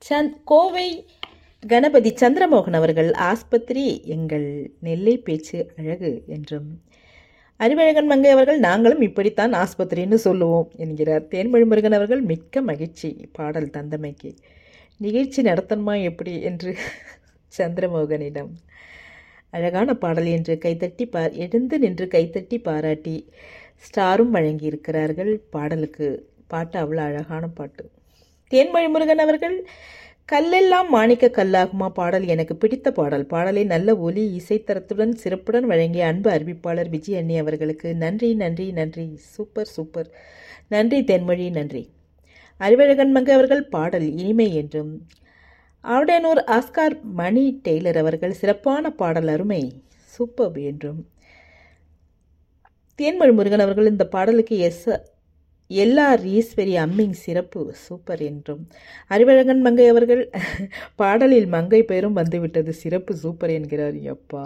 சந்த் கோவை கணபதி சந்திரமோகன் அவர்கள் ஆஸ்பத்திரி எங்கள் நெல்லை பேச்சு அழகு என்றும் அறிவழகன் மங்கை அவர்கள் நாங்களும் இப்படித்தான் ஆஸ்பத்திரின்னு சொல்லுவோம் என்கிறார் தேன்மொழி முருகன் அவர்கள் மிக்க மகிழ்ச்சி பாடல் தந்தமைக்கு நிகழ்ச்சி நடத்தணுமா எப்படி என்று சந்திரமோகனிடம் அழகான பாடல் என்று கைத்தட்டி பா எழுந்து நின்று கைத்தட்டி பாராட்டி ஸ்டாரும் வழங்கியிருக்கிறார்கள் பாடலுக்கு பாட்டு அவ்வளோ அழகான பாட்டு தேன்மொழி முருகன் அவர்கள் கல்லெல்லாம் மாணிக்க கல்லாகுமா பாடல் எனக்கு பிடித்த பாடல் பாடலை நல்ல ஒலி இசைத்தரத்துடன் சிறப்புடன் வழங்கிய அன்பு அறிவிப்பாளர் விஜய் அண்ணி அவர்களுக்கு நன்றி நன்றி நன்றி சூப்பர் சூப்பர் நன்றி தென்மொழி நன்றி அறிவழகன் மங்கை அவர்கள் பாடல் இனிமை என்றும் ஆவடனூர் ஆஸ்கார் மணி டெய்லர் அவர்கள் சிறப்பான பாடல் அருமை சூப்பர் என்றும் தேன்மொழி முருகன் அவர்கள் இந்த பாடலுக்கு எஸ் எல்லார் ஈஸ்வரி அம்மிங் சிறப்பு சூப்பர் என்றும் அறிவழகன் மங்கை அவர்கள் பாடலில் மங்கை பெயரும் வந்துவிட்டது சிறப்பு சூப்பர் என்கிறார் எப்பா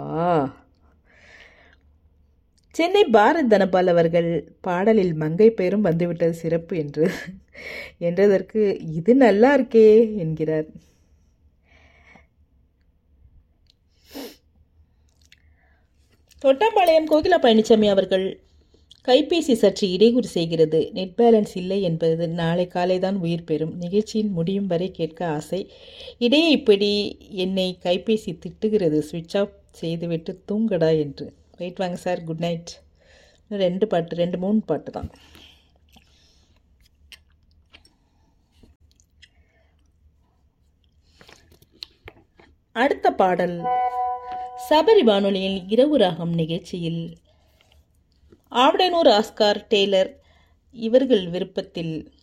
சென்னை பாரத் தனபால் அவர்கள் பாடலில் மங்கை பெயரும் வந்துவிட்டது சிறப்பு என்று என்றதற்கு இது நல்லா இருக்கே என்கிறார் தொட்டம்பாளையம் கோகிலா பழனிசாமி அவர்கள் கைபேசி சற்று இடையூறு செய்கிறது நெட் பேலன்ஸ் இல்லை என்பது நாளை காலை தான் உயிர் பெறும் நிகழ்ச்சியின் முடியும் வரை கேட்க ஆசை இடையே இப்படி என்னை கைபேசி திட்டுகிறது சுவிட்ச் ஆஃப் செய்துவிட்டு தூங்கடா என்று வெயிட் வாங்க சார் குட் நைட் ரெண்டு பாட்டு ரெண்டு மூணு பாட்டு தான் அடுத்த பாடல் சபரி வானொலியில் இரவு ராகம் நிகழ்ச்சியில் ஆவடனூர் ஆஸ்கார் டெய்லர் இவர்கள் விருப்பத்தில்